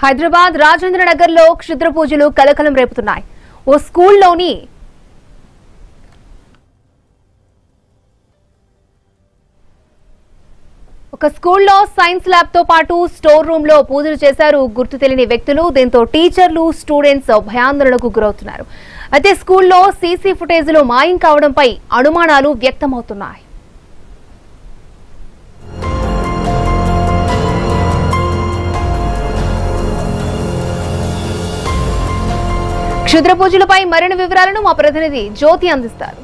హైదరాబాద్ రాజేంద్ర నగర్ లో క్షుద్ర పూజలు కలకలం రేపుతున్నాయి ఓ స్కూల్లోని ఒక స్కూల్లో సైన్స్ ల్యాబ్ తో పాటు స్టోర్ రూమ్ లో పూజలు చేశారు గుర్తు తెలియని వ్యక్తులు దీంతో టీచర్లు స్టూడెంట్స్ భయాందోళనకు గురవుతున్నారు అయితే స్కూల్లో సీసీ ఫుటేజ్లు మాయం కావడంపై అనుమానాలు వ్యక్తమవుతున్నాయి క్షుద్ర పూజలపై మరిన్ని వివరాలను మా ప్రతినిధి జ్యోతి అందిస్తారు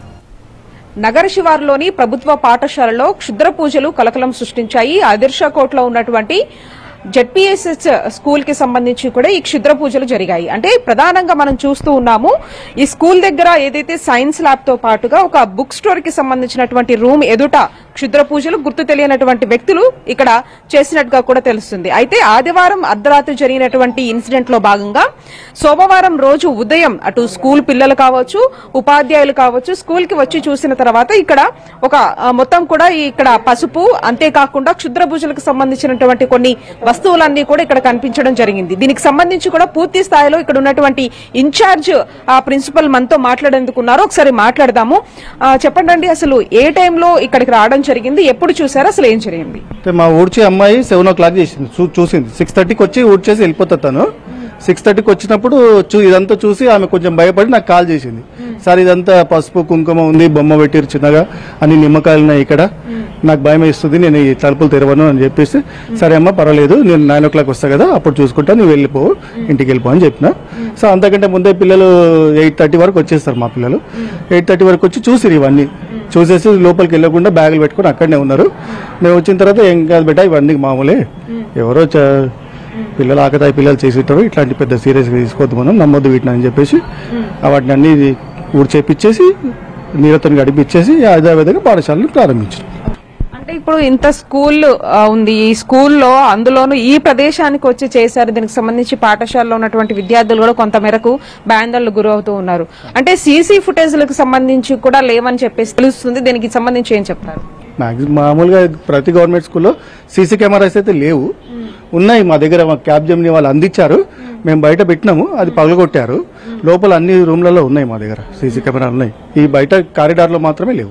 నగర శివారులోని ప్రభుత్వ పాఠశాలలో క్షుద్ర పూజలు కలకలం సృష్టించాయి ఆదిర్షాకోట్లో ఉన్నటువంటి జెడ్పీఎస్ఎస్ స్కూల్ కి సంబంధించి కూడా ఈ క్షుద్ర పూజలు జరిగాయి అంటే ప్రధానంగా మనం చూస్తూ ఉన్నాము ఈ స్కూల్ దగ్గర ఏదైతే సైన్స్ ల్యాబ్ తో పాటుగా ఒక బుక్ స్టోర్ కి సంబంధించినటువంటి రూమ్ ఎదుట క్షుద్ర పూజలు గుర్తు తెలియనటువంటి వ్యక్తులు ఇక్కడ చేసినట్టుగా కూడా తెలుస్తుంది అయితే ఆదివారం అర్ధరాత్రి జరిగినటువంటి ఇన్సిడెంట్ లో భాగంగా సోమవారం రోజు ఉదయం అటు స్కూల్ పిల్లలు కావచ్చు ఉపాధ్యాయులు కావచ్చు స్కూల్ కి వచ్చి చూసిన తర్వాత ఇక్కడ ఒక ఆ, మొత్తం కూడా ఈ ఇక్కడ పసుపు అంతేకాకుండా క్షుద్ర పూజలకు సంబంధించినటువంటి కొన్ని వస్తువులన్నీ కూడా ఇక్కడ కనిపించడం జరిగింది దీనికి సంబంధించి కూడా పూర్తి స్థాయిలో ఇక్కడ ఉన్నటువంటి ఇన్ఛార్జ్ ఆ ప్రిన్సిపల్ మనతో మాట్లాడేందుకున్నారు ఒకసారి మాట్లాడదాము ఆ, చెప్పండి అసలు ఏ టైంలో ఇక్కడికి రావడం జరిగింది ఎప్పుడు చూసారు అసలు ఏం జరిగింది అయితే మా ఊడ్చే అమ్మాయి సెవెన్ ఓ క్లాక్ చేసింది చూ- చూసింది సిక్స్ థర్టీకి వచ్చి ఊడ్చేసి వెళ్ళిపోతుంది తను సిక్స్ థర్టీకి వచ్చినప్పుడు చూ ఇదంతా చూసి ఆమె కొంచెం భయపడి నాకు కాల్ చేసింది సార్ ఇదంతా పసుపు కుంకుమ ఉంది బొమ్మ పెట్టిరు చిన్నగా అన్ని నిమ్మకాయలు ఉన్నాయి ఇక్కడ నాకు భయం వేస్తుంది నేను ఈ తలుపులు తెరవను అని చెప్పేసి సరే అమ్మా పర్వాలేదు నేను నైన్ ఓ క్లాక్ వస్తా కదా అప్పుడు చూసుకుంటా నువ్వు వెళ్ళిపో ఇంటికి వెళ్ళిపో అని చెప్పిన సో అంతకంటే ముందే పిల్లలు ఎయిట్ థర్టీ వరకు వచ్చేస్తారు మా పిల్లలు ఎయిట్ థర్టీ వరకు వచ్చి చూసిరు ఇవన్నీ చూసేసి లోపలికి వెళ్ళకుండా బ్యాగులు పెట్టుకొని అక్కడనే ఉన్నారు మేము వచ్చిన తర్వాత ఏం కాదు బెట ఇవన్నీ మామూలే ఎవరో చ- పిల్లలు ఆకతాయి పిల్లలు చేసేటారు ఇట్లాంటి పెద్ద సీరియస్గా తీసుకోవద్దు మనం నమ్మొద్దు వీటిని అని చెప్పేసి ఆ వాటిని అన్ని ఊడి చేపించేసి నీరతో గడిపించేసి అదే విధంగా పాఠశాలను ప్రారంభించారు అంటే ఇప్పుడు ఇంత స్కూల్ ఆ, ఉంది ఈ స్కూల్లో అందులోనూ ఈ ప్రదేశానికి వచ్చి చేశారు దీనికి సంబంధించి పాఠశాలలో ఉన్నటువంటి విద్యార్థులు కూడా కొంత మేరకు బ్యాందర్లు గురవుతూ ఉన్నారు అంటే సీసీ ఫుటేజ్లకు సంబంధించి కూడా లేవని చెప్పేసి తెలుస్తుంది దీనికి సంబంధించి ఏం చెప్తారు మాక్సిమం మామూలుగా ప్రతి గవర్నమెంట్ స్కూల్లో సీసీ కెమెరాస్ అయితే లేవు ఉన్నాయి మా దగ్గర మా క్యాబ్ జమ్ని వాళ్ళు అందించారు మేము బయట పెట్టినాము అది పగలగొట్టారు లోపల అన్ని రూమ్లలో ఉన్నాయి మా దగ్గర సీసీ కెమెరాలు ఉన్నాయి ఈ బయట కారిడార్లో మాత్రమే లేవు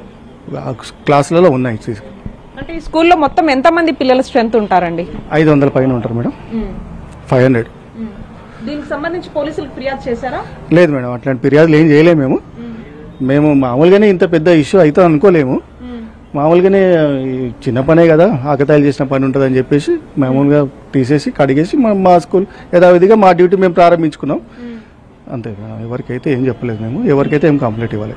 ఆ క్లాసులలో ఉన్నాయి సీసీ అంటే ఈ స్కూల్లో మొత్తం ఎంతమంది పిల్లల స్ట్రెంత్ ఉంటారండి ఐదు వందల పైన ఉంటారు మేడం ఫైవ్ హండ్రెడ్ దీనికి సంబంధించి పోలీసులకు ఫిర్యాదు చేశారా లేదు మేడం అట్లాంటి ఫిర్యాదులు ఏం చేయలేము మేము మేము మామూలుగానే ఇంత పెద్ద ఇష్యూ అయితే అనుకోలేము మామూలుగానే ఈ చిన్న పనే కదా ఆకతాయిలు చేసిన పని ఉంటుందని చెప్పేసి మామూలుగా తీసేసి కడిగేసి మా మా స్కూల్ యథావిధిగా మా డ్యూటీ మేము ప్రారంభించుకున్నాం అంతే ఎవరికైతే ఏం చెప్పలేదు మేము ఎవరికైతే ఏం కంప్లైంట్ ఇవ్వలేదు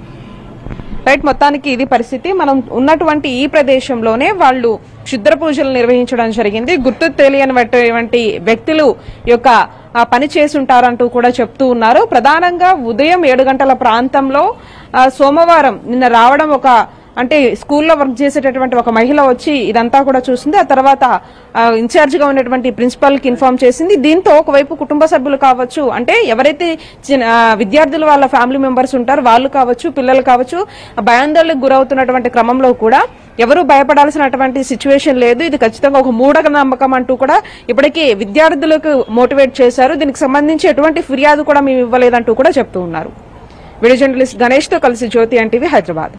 రైట్ మొత్తానికి ఇది పరిస్థితి మనం ఉన్నటువంటి ఈ ప్రదేశంలోనే వాళ్ళు క్షుద్ర పూజలు నిర్వహించడం జరిగింది గుర్తు తెలియనటువంటి వ్యక్తులు యొక్క ఆ, పని చేసి ఉంటారంటూ కూడా చెప్తూ ఉన్నారు ప్రధానంగా ఉదయం ఏడు గంటల ప్రాంతంలో ఆ, సోమవారం నిన్న రావడం ఒక అంటే స్కూల్లో వర్క్ చేసేటటువంటి ఒక మహిళ వచ్చి ఇదంతా కూడా చూసింది ఆ తర్వాత ఇన్ఛార్జ్ గా ఉన్నటువంటి ప్రిన్సిపల్ కి ఇన్ఫార్మ్ చేసింది దీంతో ఒకవైపు కుటుంబ సభ్యులు కావచ్చు అంటే ఎవరైతే చిన్న- ఆ, విద్యార్థులు వాళ్ళ ఫ్యామిలీ మెంబర్స్ ఉంటారు వాళ్ళు కావచ్చు పిల్లలు కావచ్చు భయాందోళనకు గురవుతున్నటువంటి క్రమంలో కూడా ఎవరు భయపడాల్సినటువంటి సిచ్యువేషన్ లేదు ఇది ఖచ్చితంగా ఒక మూఢ నమ్మకం అంటూ కూడా ఇప్పటికీ విద్యార్థులకు మోటివేట్ చేశారు దీనికి సంబంధించి ఎటువంటి ఫిర్యాదు కూడా మేము ఇవ్వలేదంటూ కూడా చెప్తూ ఉన్నారు వీడియో జర్నలిస్ట్ గణేష్ తో కలిసి జ్యోతి ఎన్టీవీ హైదరాబాద్